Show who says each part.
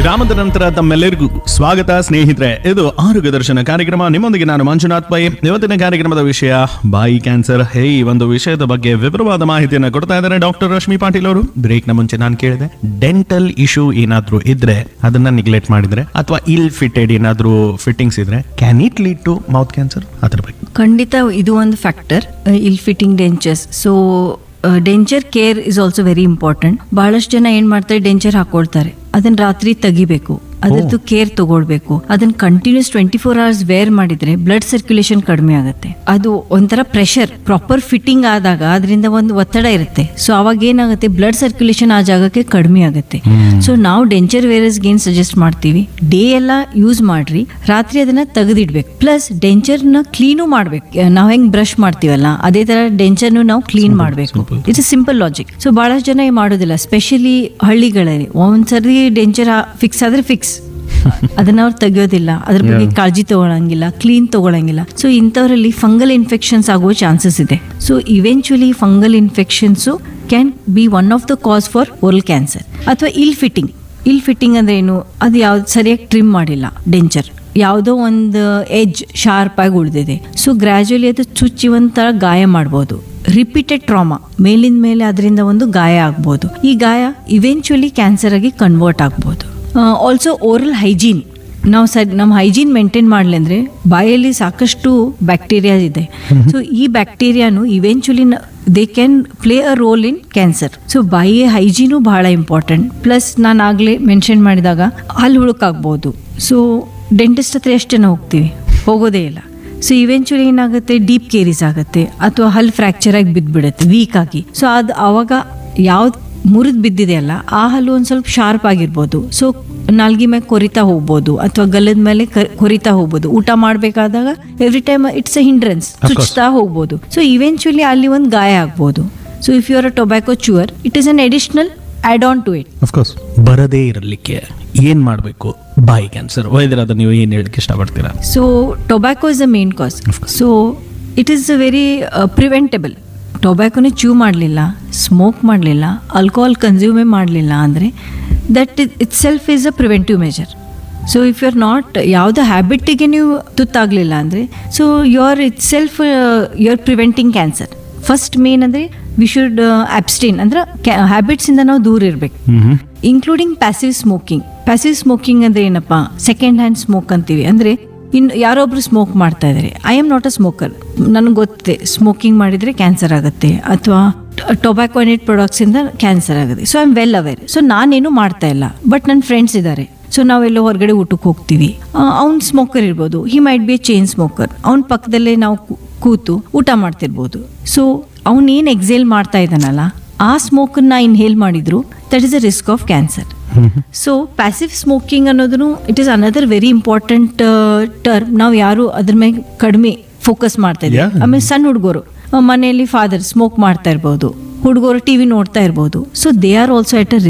Speaker 1: ವಿರಾಮದ ನಂತರ ತಮ್ಮೆಲ್ಲರಿಗೂ ಸ್ವಾಗತ ಸ್ನೇಹಿತರೆ ಇದು ಆರೋಗ್ಯ ದರ್ಶನ ಕಾರ್ಯಕ್ರಮ ನಿಮ್ಮೊಂದಿಗೆ ನಾನು ಮಂಜುನಾಥ್ ಪೈ ಇವತ್ತಿನ ಕಾರ್ಯಕ್ರಮದ ವಿಷಯ ಬಾಯಿ ಕ್ಯಾನ್ಸರ್ ಹೇ ಈ ಒಂದು ವಿಷಯದ ಬಗ್ಗೆ ವಿವರವಾದ ಮಾಹಿತಿಯನ್ನು ಕೊಡ್ತಾ ಇದ್ದಾರೆ ಡಾಕ್ಟರ್ ರಶ್ಮಿ ಪಾಟೀಲ್ ಅವರು ಬ್ರೇಕ್ ನ ಮುಂಚೆ ನಾನು ಕೇಳಿದೆ ಡೆಂಟಲ್ ಇಶ್ಯೂ ಏನಾದ್ರೂ ಇದ್ರೆ ಅದನ್ನ ನಿಗ್ಲೆಕ್ಟ್ ಮಾಡಿದ್ರೆ ಅಥವಾ ಇಲ್ ಫಿಟೆಡ್ ಏನಾದ್ರೂ ಫಿಟ್ಟಿಂಗ್ಸ್ ಇದ್ರೆ can it lead to mouth cancer ಅದ್ರ ಬಗ್ಗೆ
Speaker 2: ಖಂಡಿತ ಇದು ಒಂದು factor ill fitting dentures so denture care is also very important ಬಹಳಷ್ಟು ಜನ ಏನ್ ಮಾಡ್ತಾರೆ ಡೆಂಚರ್ ಹಾಕೊಳ್ತಾರೆ ಅದನ್ನ ರಾತ್ರಿ ತೆಗಿಬೇಕು ಅದರದ್ದು ಕೇರ್ ತಗೊಳ್ಬೇಕು ಅದನ್ನ continuous twenty four hours wear ಮಾಡಿದ್ರೆ ಬ್ಲಡ್ ಸರ್ಕ್ಯುಲೇಷನ್ ಕಡಿಮೆ ಆಗುತ್ತೆ ಅದು ಒಂಥರ ಪ್ರೆಷರ್ ಪ್ರಾಪರ್ ಫಿಟ್ಟಿಂಗ್ ಆದಾಗ ಅದರಿಂದ ಒಂದು ಒತ್ತಡ ಇರುತ್ತೆ ಸೊ ಅವಾಗ ಏನಾಗುತ್ತೆ ಬ್ಲಡ್ ಸರ್ಕ್ಯುಲೇಷನ್ ಆ ಜಾಗಕ್ಕೆ ಕಡಿಮೆ ಆಗುತ್ತೆ ಸೊ ನಾವು ಡೆಂಚರ್ ವೇರಸ್ಗೆ ಏನ್ ಸಜೆಸ್ಟ್ ಮಾಡ್ತೀವಿ ಡೇ ಎಲ್ಲ ಯೂಸ್ ಮಾಡ್ರಿ ರಾತ್ರಿ ಅದನ್ನ ತೆಗೆದಿಡ್ಬೇಕು ಪ್ಲಸ್ ಡೆಂಚರ್ನ ಕ್ಲೀನು ಮಾಡ್ಬೇಕು ನಾವು ಹೆಂಗ್ ಬ್ರಷ್ ಮಾಡ್ತೀವಲ್ಲ ಅದೇ ತರ ಡೆಂಚರ್ನು ನಾವು ಕ್ಲೀನ್ ಮಾಡಬೇಕು ಇಟ್ಸ್ ಸಿಂಪಲ್ ಲಾಜಿಕ್ ಸೊ ಬಹಳಷ್ಟು ಜನ ಏನ್ ಮಾಡೋದಿಲ್ಲ ಸ್ಪೆಷಲಿ ಹಳ್ಳಿಗಳಲ್ಲಿ ಒಂದ್ಸರಿ ಡೆಂಚರ್ ಫಿಕ್ಸ್ ಆದ್ರೆ ಫಿಕ್ಸ್ ಅದನ್ನ ಅವ್ರು ತೆಗಿಯೋದಿಲ್ಲ ಅದ್ರ ಬಗ್ಗೆ ಕಾಳಜಿ ತಗೊಳಂಗಿಲ್ಲ ಕ್ಲೀನ್ ತಗೊಳಂಗಿಲ್ಲ ಸೊ ಇಂಥವರಲ್ಲಿ ಫಂಗಲ್ ಇನ್ಫೆಕ್ಷನ್ಸ್ ಆಗುವ ಚಾನ್ಸಸ್ ಇದೆ so eventually fungal infections can be one of the cause for oral cancer ಅಥವಾ ಇಲ್ ಫಿಟ್ಟಿಂಗ್ ಇಲ್ ಫಿಟ್ಟಿಂಗ್ ಅಂದ್ರೆ ಏನು ಅದು ಯಾವ್ದು ಸರಿಯಾಗಿ ಟ್ರಿಮ್ ಮಾಡಿಲ್ಲ ಡೆಂಚರ್ ಯಾವುದೋ ಒಂದು ಎಜ್ ಶಾರ್ಪ್ ಆಗಿ ಉಳಿದಿದೆ ಸೊ ಗ್ರ್ಯಾಜುಲಿ ಅದು ಚುಚ್ಚಿ ಒಂಥರ ಗಾಯ ಮಾಡ್ಬೋದು ರಿಪೀಟೆಡ್ ಟ್ರಾಮಾ ಮೇಲಿಂದ ಮೇಲೆ ಅದರಿಂದ ಒಂದು ಗಾಯ ಆಗ್ಬೋದು ಈ ಗಾಯ ಇವೆಂಚುಲಿ ಕ್ಯಾನ್ಸರ್ ಆಗಿ ಕನ್ವರ್ಟ್ ಆಗ್ಬೋದು ಆಲ್ಸೋ ಓರಲ್ ಹೈಜೀನ್ ನಾವು ಸರಿ ನಮ್ಮ ಹೈಜೀನ್ ಮೇಂಟೈನ್ ಮಾಡಲಿ ಅಂದರೆ ಬಾಯಲ್ಲಿ ಸಾಕಷ್ಟು ಬ್ಯಾಕ್ಟೀರಿಯಾ ಇದೆ ಸೊ ಈ ಬ್ಯಾಕ್ಟೀರಿಯಾನು eventually they can play a role in cancer so ಬಾಯಿ ಹೈಜೀನು ಬಹಳ ಇಂಪಾರ್ಟೆಂಟ್ ಪ್ಲಸ್ ನಾನು ಆಗಲೇ ಮೆನ್ಷನ್ ಮಾಡಿದಾಗ ಹಲ್ಲು ಹುಳುಕಾಗ್ಬೋದು ಸೊ ಡೆಂಟಿಸ್ಟ್ ಹತ್ರ ಎಷ್ಟು ಜನ ಹೋಗ್ತೀವಿ ಹೋಗೋದೇ ಇಲ್ಲ ಸೊ ಇವೆಂಚುಲಿ ಏನಾಗುತ್ತೆ ಡೀಪ್ ಕೇರೀಸ್ ಆಗುತ್ತೆ ಅಥವಾ ಹಲ್ ಫ್ರ್ಯಾಕ್ಚರ್ ಆಗಿ ಬಿದ್ದುಬಿಡುತ್ತೆ ವೀಕ್ ಆಗಿ ಸೊ ಅದು ಆವಾಗ ಯಾವ್ದು ಮುರಿದು ಬಿದ್ದಿದೆ ಅಲ್ಲ ಆ ಹಲ್ಲು ಒಂದು ಸ್ವಲ್ಪ ಶಾರ್ಪ್ ಆಗಿರ್ಬೋದು ಸೊ ನಾಲ್ಗಿ ಮೇಲೆ ಕೊರಿತಾ ಹೋಗ್ಬೋದು ಅಥವಾ ಗಲ್ಲದ ಮೇಲೆ ಕ- ಕೊರಿತಾ ಹೋಗ್ಬೋದು ಊಟ ಮಾಡಬೇಕಾದಾಗ every time it's a hindrance ಚುಚ್ತಾ ಹೋಗ್ಬೋದು ಸೊ ಇವೆಂಚುಲಿ ಅಲ್ಲಿ ಒಂದು ಗಾಯ ಆಗ್ಬೋದು so if you are a tobacco chewer it is an additional add on to it
Speaker 1: of course ಬರದೇ ಇರಲಿಕ್ಕೆ ಏನ್ ಮಾಡಬೇಕು ಬಾಯಿ ಕ್ಯಾನ್ಸರ್ ವೈದ್ಯರಾದ ನೀವು ಏನ್ ಹೇಳಕ್ಕೆ ಇಷ್ಟಪಡ್ತೀರಾ
Speaker 2: so tobacco is the main cause
Speaker 1: Of course.
Speaker 2: So it is very preventable ಟೊಬ್ಯಾಕೊನೇ ಚೂ ಮಾಡಲಿಲ್ಲ ಸ್ಮೋಕ್ ಮಾಡಲಿಲ್ಲ ಆಲ್ಕೋಹಾಲ್ ಕನ್ಸ್ಯೂಮೇ ಮಾಡಲಿಲ್ಲ ಅಂದರೆ that itself is a preventive measure so if you are not ಯಾವುದೋ ಹ್ಯಾಬಿಟ್ಟಿಗೆ ನೀವು ತುತ್ತಾಗಲಿಲ್ಲ ಅಂದರೆ so you are itself you are preventing cancer first main ಅಂದರೆ ವಿ ಶುಡ್ ಅಬ್ಸ್ಟೇನ್ ಅಂದ್ರೆ ಹ್ಯಾಬಿಟ್ಸಿಂದ ನಾವು ದೂರ ಇರಬೇಕು
Speaker 1: hmm
Speaker 2: including passive smoking passive smoking ಅಂದ್ರೆ ಏನಪ್ಪಾ ಸೆಕೆಂಡ್ ಹ್ಯಾಂಡ್ ಸ್ಮೋಕ್ ಅಂತೀವಿ ಅಂದ್ರೆ ಇನ್ ಯಾರೊಬ್ರು ಸ್ಮೋಕ್ ಮಾಡ್ತಾ ಇದ್ದಾರೆ I am not a smoker ನನಗೆ ಗೊತ್ತಿದೆ ಸ್ಮೋಕಿಂಗ್ ಮಾಡಿದ್ರೆ ಕ್ಯಾನ್ಸರ್ ಆಗುತ್ತೆ ಅಥವಾ ಟೊಬ್ಯಾಕೊ ನೆಟ್ ಪ್ರಾಡಕ್ಟ್ಸ್ ಇಂದ ಕ್ಯಾನ್ಸರ್ ಆಗುತ್ತೆ so I am well aware so ನಾನೇನು ಮಾಡ್ತಾ ಇಲ್ಲ ಬಟ್ ನನ್ನ ಫ್ರೆಂಡ್ಸ್ ಇದ್ದಾರೆ ಸೊ ನಾವೆಲ್ಲೋ ಹೊರಗಡೆ ಊಟಕ್ಕೆ ಹೋಗ್ತೀವಿ ಅವ್ನು ಸ್ಮೋಕರ್ ಇರ್ಬೋದು he might be a chain smoker ಅವ್ನ ಪಕ್ಕದಲ್ಲೇ ನಾವು ಕೂ- ಕೂತು ಊಟ ಮಾಡ್ತಿರ್ಬೋದು ಸೊ ಅವ್ನು ಏನು ಎಕ್ಸೇಲ್ ಮಾಡ್ತಾ ಇದ್ದಾನಲ್ಲ ಆ ಸ್ಮೋಕನ್ನ ಇನ್ಹೇಲ್ ಮಾಡಿದ್ರು that is a risk of cancer so passive smoking ಅನ್ನೋದು it is another very important term ನಾವು ಯಾರು ಅದ್ರ ಮೇಲೆ ಕಡಿಮೆ ಫೋಕಸ್ ಮಾಡ್ತಾ ಇದ್ದೀವಿ
Speaker 1: Yeah.
Speaker 2: ಆಮೇಲೆ ಸಣ್ಣ ಹುಡುಗರು ಮನೆಯಲ್ಲಿ ಫಾದರ್ ಸ್ಮೋಕ್ ಮಾಡ್ತಾ ಇರ್ಬೋದು ಹುಡುಗರು ಟಿವಿ ನೋಡ್ತಾ ಇರ್ಬೋದು so they are also at a